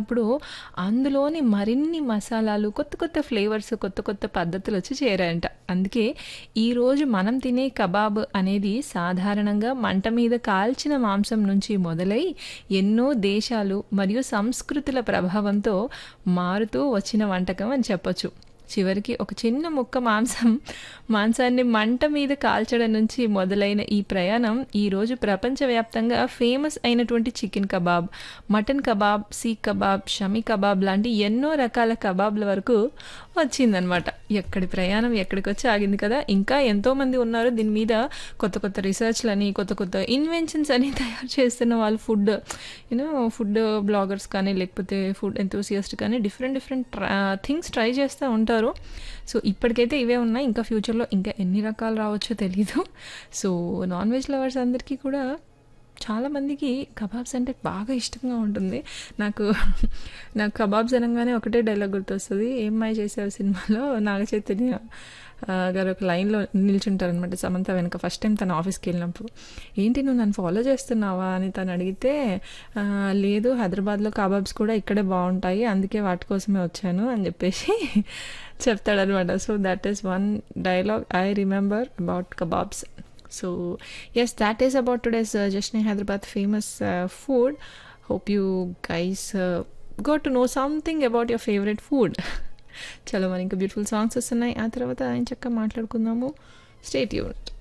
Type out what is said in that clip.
చేసినప్పుడు అందులోని మరిన్ని మసాలాలు కొత్త కొత్త ఫ్లేవర్స్ కొత్త కొత్త పద్ధతులు వచ్చి చేరాయంట అందుకే ఈరోజు మనం తినే కబాబ్ అనేది సాధారణంగా మంట మీద కాల్చిన మాంసం నుంచి మొదలై ఎన్నో దేశాలు మరియు సంస్కృతుల ప్రభావంతో మారుతూ వచ్చిన వంటకం అని చెప్పొచ్చు చివరికి ఒక చిన్న ముక్క మాంసం మాంసాన్ని మంట మీద కాల్చడం నుంచి మొదలైన ఈ ప్రయాణం ఈరోజు ప్రపంచవ్యాప్తంగా ఫేమస్ అయినటువంటి chicken kebab mutton kebab seekh kebab shami kebab లాంటి ఎన్నో రకాల కబాబ్ల వరకు వచ్చిందనమాట ఎక్కడి ప్రయాణం ఎక్కడికి వచ్చి ఆగింది కదా ఇంకా ఎంతోమంది ఉన్నారు దీని మీద కొత్త కొత్త రీసెర్చ్లని కొత్త కొత్త ఇన్వెన్షన్స్ అని తయారు చేస్తున్న వాళ్ళు ఫుడ్ యూనో ఫుడ్ బ్లాగర్స్ కానీ లేకపోతే ఫుడ్ ఎంతోసియస్ట్ కానీ డిఫరెంట్ డిఫరెంట్ థింగ్స్ ట్రై చేస్తూ ఉంటారు సో ఇప్పటికైతే ఇవే ఉన్నాయి ఇంకా ఫ్యూచర్లో ఇంకా ఎన్ని రకాలు రావచ్చో తెలీదు సో నాన్ వెజ్ లవర్స్ అందరికీ కూడా చాలామందికి కబాబ్స్ అంటే బాగా ఇష్టంగా ఉంటుంది నాకు నాకు కబాబ్స్ అనగానే ఒకటే డైలాగ్ గుర్తొస్తుంది ఏమ్మాయి చేసావు సినిమాలో నాగ చైతన్య ఆ, గారు ఒక లైన్లో నిల్చుంటారనమాట సమంత వెనక ఫస్ట్ టైం తన ఆఫీస్కి వెళ్ళినప్పుడు ఏంటి నువ్వు నన్ను ఫాలో చేస్తున్నావా అని తను అడిగితే "ఆ, లేదు హైదరాబాద్లో కబాబ్స్ కూడా ఇక్కడే బాగుంటాయి అందుకే వాటి కోసమే వచ్చాను అని చెప్పేసి చెప్తాడనమాట so that is one dialogue I remember about kebabs so yes that is about today's uh, Jashni Hyderabad famous uh, food hope you guys uh, got to know something about your favorite food చలో మరి ఇంకా beautiful songs వస్తున్నాయి ఆ తర్వాత ఆయన చక్కగా మాట్లాడుకుందాము state unit